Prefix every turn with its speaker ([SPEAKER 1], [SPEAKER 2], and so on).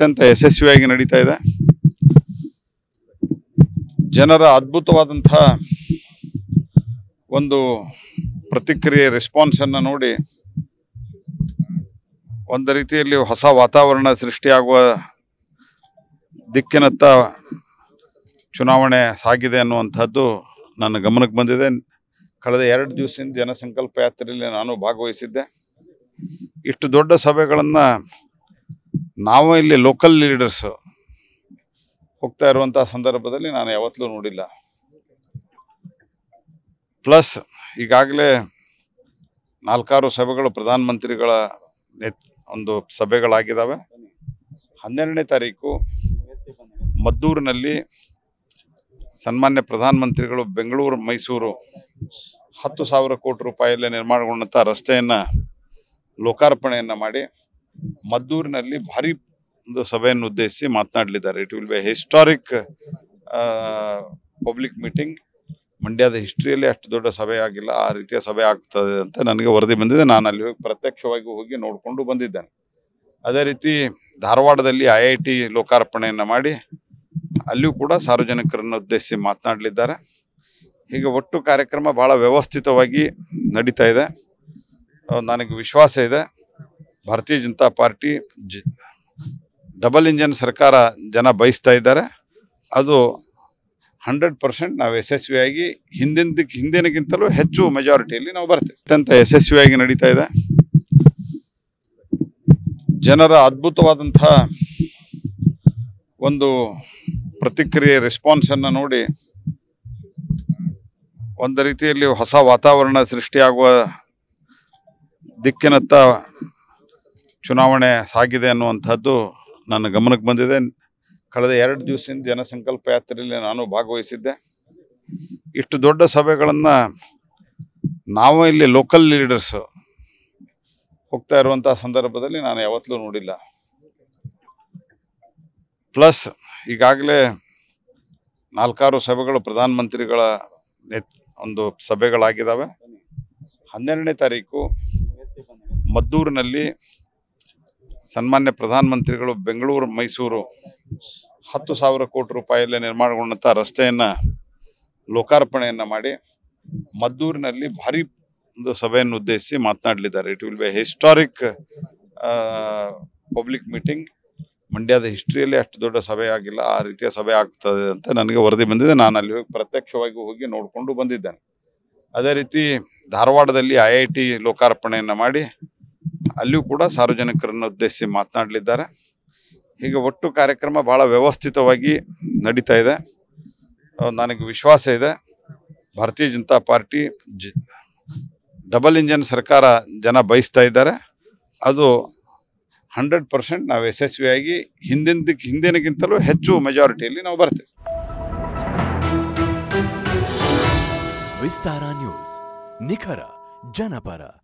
[SPEAKER 1] ಅತ್ಯಂತ ಯಶಸ್ವಿಯಾಗಿ ನಡೀತಾ ಇದೆ ಜನರ ಅದ್ಭುತವಾದಂಥ ಒಂದು ಪ್ರತಿಕ್ರಿಯೆ ರೆಸ್ಪಾನ್ಸನ್ನು ನೋಡಿ ಒಂದು ರೀತಿಯಲ್ಲಿ ಹೊಸ ವಾತಾವರಣ ಸೃಷ್ಟಿಯಾಗುವ ದಿಕ್ಕಿನತ್ತ ಚುನಾವಣೆ ಸಾಗಿದೆ ಅನ್ನುವಂಥದ್ದು ನನ್ನ ಗಮನಕ್ಕೆ ಬಂದಿದೆ ಕಳೆದ ಎರಡು ದಿವಸದಿಂದ ಜನಸಂಕಲ್ಪ ಯಾತ್ರೆಯಲ್ಲಿ ನಾನು ಭಾಗವಹಿಸಿದ್ದೆ ಇಷ್ಟು ದೊಡ್ಡ ಸಭೆಗಳನ್ನು ನಾವು ಇಲ್ಲಿ ಲೋಕಲ್ ಲೀಡರ್ಸ್ ಹೋಗ್ತಾ ಇರುವಂಥ ಸಂದರ್ಭದಲ್ಲಿ ನಾನು ಯಾವತ್ತೂ ನೋಡಿಲ್ಲ ಪ್ಲಸ್ ಈಗಾಗಲೇ ನಾಲ್ಕಾರು ಸಭೆಗಳು ಪ್ರಧಾನಮಂತ್ರಿಗಳ ನೇತ್ ಒಂದು ಸಭೆಗಳಾಗಿದ್ದಾವೆ ಹನ್ನೆರಡನೇ ತಾರೀಕು ಮದ್ದೂರಿನಲ್ಲಿ ಸನ್ಮಾನ್ಯ ಪ್ರಧಾನಮಂತ್ರಿಗಳು ಬೆಂಗಳೂರು ಮೈಸೂರು ಹತ್ತು ಸಾವಿರ ಕೋಟಿ ರೂಪಾಯಲ್ಲಿ ನಿರ್ಮಾಣಗೊಂಡಂಥ ರಸ್ತೆಯನ್ನು ಲೋಕಾರ್ಪಣೆಯನ್ನು ಮಾಡಿ ಮದ್ದೂರಿನಲ್ಲಿ ಭಾರಿ ಒಂದು ಸಭೆಯನ್ನು ಉದ್ದೇಶಿಸಿ ಮಾತನಾಡಲಿದ್ದಾರೆ it will be historic public meeting ಮಂಡ್ಯದ ಹಿಸ್ಟ್ರಿಯಲ್ಲಿ ಅಷ್ಟು ದೊಡ್ಡ ಸಭೆ ಆಗಿಲ್ಲ ಆ ರೀತಿಯ ಸಭೆ ಆಗ್ತದೆ ಅಂತ ನನಗೆ ವರದಿ ಬಂದಿದೆ ನಾನು ಅಲ್ಲಿ ಹೋಗಿ ಪ್ರತ್ಯಕ್ಷವಾಗಿ ಹೋಗಿ ನೋಡಿಕೊಂಡು ಬಂದಿದ್ದೇನೆ ಅದೇ ರೀತಿ ಧಾರವಾಡದಲ್ಲಿ ಐ ಐ ಟಿ ಲೋಕಾರ್ಪಣೆಯನ್ನು ಮಾಡಿ ಅಲ್ಲಿಯೂ ಕೂಡ ಸಾರ್ವಜನಿಕರನ್ನು ಉದ್ದೇಶಿಸಿ ಮಾತನಾಡಲಿದ್ದಾರೆ ಹೀಗೆ ಒಟ್ಟು ಕಾರ್ಯಕ್ರಮ ಬಹಳ ವ್ಯವಸ್ಥಿತವಾಗಿ ನಡೀತಾ ಇದೆ ಆ, ನನಗೆ ವಿಶ್ವಾಸ ಇದೆ ಭಾರತೀಯ ಜನತಾ ಪಾರ್ಟಿ ಜ ಡಬಲ್ ಇಂಜನ್ ಸರ್ಕಾರ ಜನ ಬಯಸ್ತಾ ಇದ್ದಾರೆ ಅದು ಹಂಡ್ರೆಡ್ ಪರ್ಸೆಂಟ್ ನಾವು ಯಶಸ್ವಿಯಾಗಿ ಹಿಂದಿನ ಹಿಂದಿನಗಿಂತಲೂ ಹೆಚ್ಚು ಮೆಜಾರಿಟಿಯಲ್ಲಿ ನಾವು ಬರ್ತೇವೆ ಅತ್ಯಂತ ಯಶಸ್ವಿಯಾಗಿ ನಡೀತಾ ಇದೆ ಜನರ ಅದ್ಭುತವಾದಂಥ ಒಂದು ಪ್ರತಿಕ್ರಿಯೆ ರೆಸ್ಪಾನ್ಸನ್ನು ನೋಡಿ ಒಂದು ರೀತಿಯಲ್ಲಿ ಹೊಸ ವಾತಾವರಣ ಸೃಷ್ಟಿಯಾಗುವ ದಿಕ್ಕಿನತ್ತ ಚುನಾವಣೆ ಸಾಗಿದೆ ಅನ್ನುವಂಥದ್ದು ನನ್ನ ಗಮನಕ್ಕೆ ಬಂದಿದೆ ಕಳೆದ ಎರಡು ದಿವಸದಿಂದ ಜನಸಂಕಲ್ಪ ಯಾತ್ರೆಯಲ್ಲಿ ನಾನು ಭಾಗವಹಿಸಿದ್ದೆ ಇಷ್ಟು ದೊಡ್ಡ ಸಭೆಗಳನ್ನು ನಾವು ಇಲ್ಲಿ ಲೋಕಲ್ ಲೀಡರ್ಸ್ ಹೋಗ್ತಾ ಇರುವಂಥ ಸಂದರ್ಭದಲ್ಲಿ ನಾನು ಯಾವತ್ತೂ ನೋಡಿಲ್ಲ ಪ್ಲಸ್ ಈಗಾಗಲೇ ನಾಲ್ಕಾರು ಸಭೆಗಳು ಪ್ರಧಾನಮಂತ್ರಿಗಳ ನೇತ್ ಒಂದು ಸಭೆಗಳಾಗಿದ್ದಾವೆ ಹನ್ನೆರಡನೇ ತಾರೀಕು ಮದ್ದೂರಿನಲ್ಲಿ ಸನ್ಮಾನ್ಯ ಪ್ರಧಾನಮಂತ್ರಿಗಳು ಬೆಂಗಳೂರು ಮೈಸೂರು ಹತ್ತು ಸಾವಿರ ಕೋಟಿ ರೂಪಾಯಲ್ಲಿ ನಿರ್ಮಾಣಗೊಂಡಂಥ ರಸ್ತೆಯನ್ನು ಲೋಕಾರ್ಪಣೆಯನ್ನು ಮಾಡಿ ಮದ್ದೂರಿನಲ್ಲಿ ಭಾರಿ ಒಂದು ಸಭೆಯನ್ನು ಉದ್ದೇಶಿಸಿ ಮಾತನಾಡಲಿದ್ದಾರೆ it will be historic public meeting ಮಂಡ್ಯದ ಹಿಸ್ಟ್ರಿಯಲ್ಲಿ ಅಷ್ಟು ದೊಡ್ಡ ಸಭೆ ಆಗಿಲ್ಲ ಆ ರೀತಿಯ ಸಭೆ ಆಗ್ತದೆ ಅಂತ ನನಗೆ ವರದಿ ಬಂದಿದೆ ನಾನು ಅಲ್ಲಿ ಹೋಗಿ ಪ್ರತ್ಯಕ್ಷವಾಗಿ ಹೋಗಿ ನೋಡಿಕೊಂಡು ಬಂದಿದ್ದೇನೆ ಅದೇ ರೀತಿ ಧಾರವಾಡದಲ್ಲಿ ಐ ಐ ಟಿ ಲೋಕಾರ್ಪಣೆಯನ್ನು ಮಾಡಿ ಅಲ್ಲಿಯೂ ಕೂಡ ಸಾರ್ವಜನಿಕರನ್ನು ಉದ್ದೇಶಿಸಿ ಮಾತನಾಡಲಿದ್ದಾರೆ ಹೀಗೆ ಒಟ್ಟು ಕಾರ್ಯಕ್ರಮ ಬಹಳ ವ್ಯವಸ್ಥಿತವಾಗಿ ನಡೀತಾ ಇದೆ ಆ, ನನಗೆ ವಿಶ್ವಾಸ ಇದೆ ಭಾರತೀಯ ಜನತಾ ಪಾರ್ಟಿ ಜ ಡಬಲ್ ಇಂಜನ್ ಸರ್ಕಾರ ಜನ ಬಯಸ್ತಾ ಇದ್ದಾರೆ ಅದು ಹಂಡ್ರೆಡ್ ಪರ್ಸೆಂಟ್ ನಾವು ಯಶಸ್ವಿಯಾಗಿ ಹಿಂದಿನ ಹಿಂದಿನಗಿಂತಲೂ ಹೆಚ್ಚು ಮೆಜಾರಿಟಿಯಲ್ಲಿ ನಾವು ಬರ್ತೇವೆ
[SPEAKER 2] ವಿಸ್ತಾರ ನ್ಯೂಸ್ ನಿಖರ ಜನಪರ